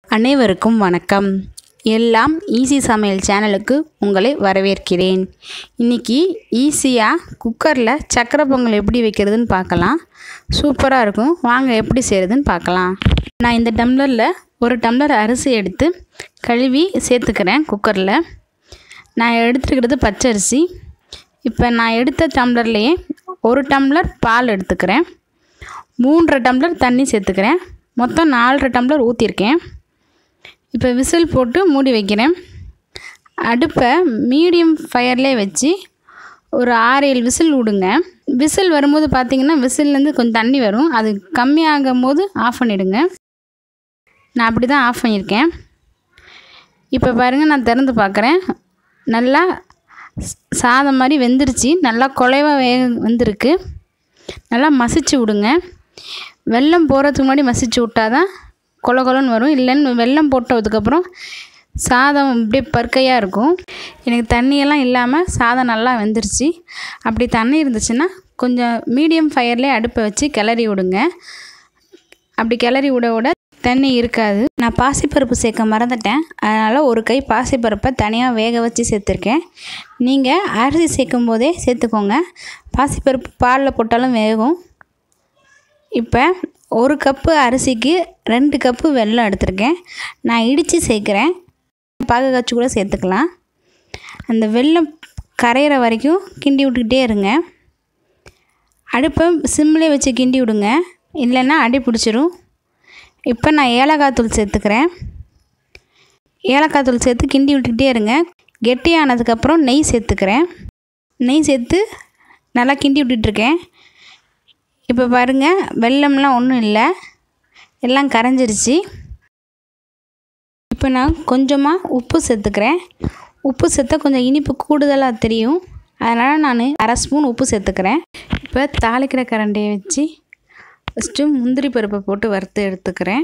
அனைவருக்கும் வணக்கம் எல்லாம் ஈஸி சமையல் சேனலுக்கு உங்களை வரவேற்கிறேன் இன்றைக்கி ஈஸியாக குக்கரில் சக்கரை பொங்கல் எப்படி வைக்கிறதுன்னு பார்க்கலாம் சூப்பராக இருக்கும் வாங்க எப்படி செய்கிறதுன்னு பார்க்கலாம் நான் இந்த டம்ளரில் ஒரு டம்ளர் அரிசி எடுத்து கழுவி சேர்த்துக்கிறேன் குக்கரில் நான் எடுத்துருக்கிறது பச்சரிசி இப்போ நான் எடுத்த டம்ளர்லேயே ஒரு டம்ளர் பால் எடுத்துக்கிறேன் மூன்றரை டம்ளர் தண்ணி சேர்த்துக்கிறேன் மொத்தம் நாலரை டம்ளர் ஊற்றிருக்கேன் இப்போ விசில் போட்டு மூடி வைக்கிறேன் அடுப்பை மீடியம் ஃபயர்லேயே வச்சு ஒரு ஆறு ஏழு விசில் விடுங்க விசில் வரும்போது பார்த்தீங்கன்னா விசில்லேருந்து கொஞ்சம் தண்ணி வரும் அது கம்மியாகும் போது ஆஃப் பண்ணிவிடுங்க நான் அப்படி தான் ஆஃப் பண்ணியிருக்கேன் இப்போ பாருங்கள் நான் திறந்து பார்க்குறேன் நல்லா சாதம் மாதிரி வெந்துருச்சு நல்லா குலைவாக வே வெந்திருக்கு நல்லா மசிச்சு விடுங்க வெல்லம் போகிறதுக்கு முன்னாடி மசிச்சு விட்டால் தான் கொல கொலன்னு வரும் இல்லைன்னு வெல்லம் போட்டதுக்கப்புறம் சாதம் அப்படியே பருக்கையாக இருக்கும் எனக்கு தண்ணியெல்லாம் இல்லாமல் சாதம் நல்லா வெந்துருச்சு அப்படி தண்ணி இருந்துச்சுன்னா கொஞ்சம் மீடியம் ஃபயர்லேயே அடுப்பை வச்சு கிளறி விடுங்க அப்படி கிளறி விட விட தண்ணி இருக்காது நான் பாசிப்பருப்பு சேர்க்க மறந்துட்டேன் அதனால் ஒரு கை பாசிப்பருப்பை தனியாக வேக வச்சு சேர்த்துருக்கேன் நீங்கள் அரிசி சேர்க்கும் போதே சேர்த்துக்கோங்க பாசிப்பருப்பு பாலில் போட்டாலும் வேகும் இப்போ ஒரு கப்பு அரிசிக்கு ரெண்டு கப்பு வெல்லம் எடுத்திருக்கேன் நான் இடித்து சேர்க்குறேன் பாக காய்ச்சி கூட சேர்த்துக்கலாம் அந்த வெல்லம் கரையிற வரைக்கும் கிண்டி விட்டுக்கிட்டே இருங்க அடுப்பை சிம்லேயே வச்சு கிண்டி விடுங்க இல்லைன்னா அடி பிடிச்சிரும் இப்போ நான் ஏலக்காய் தூள் சேர்த்துக்கிறேன் ஏலக்காய் தூள் சேர்த்து கிண்டி விட்டுக்கிட்டே இருங்க கெட்டியானதுக்கப்புறம் நெய் சேர்த்துக்கிறேன் நெய் சேர்த்து நல்லா கிண்டி விட்டுட்ருக்கேன் இப்போ பாருங்கள் வெள்ளம்லாம் ஒன்றும் இல்லை எல்லாம் கரைஞ்சிருச்சு இப்போ நான் கொஞ்சமாக உப்பு சேர்த்துக்கிறேன் உப்பு சேர்த்தா கொஞ்சம் இனிப்பு கூடுதலாக தெரியும் அதனால் நான் அரை ஸ்பூன் உப்பு சேர்த்துக்கிறேன் இப்போ தாளிக்கிற கரண்டியை வச்சு ஃபஸ்ட்டு முந்திரி பருப்பை போட்டு வறுத்து எடுத்துக்கிறேன்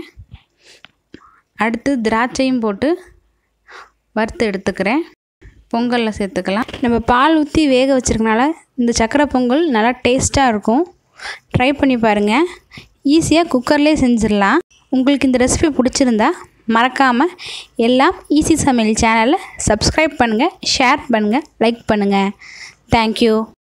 அடுத்து திராட்சையும் போட்டு வறுத்து எடுத்துக்கிறேன் பொங்கலில் சேர்த்துக்கலாம் நம்ம பால் ஊற்றி வேக வச்சுருக்கனால இந்த சக்கரை பொங்கல் நல்லா டேஸ்ட்டாக இருக்கும் ட்ரை பண்ணி பாருங்கள் ஈஸியாக குக்கர்லேயே செஞ்சிடலாம் உங்களுக்கு இந்த ரெசிபி பிடிச்சிருந்தா மறக்காமல் எல்லாம் ஈஸி சமையல் சேனலை சப்ஸ்கிரைப் பண்ணுங்கள் ஷேர் பண்ணுங்கள் லைக் பண்ணுங்கள் தேங்க்யூ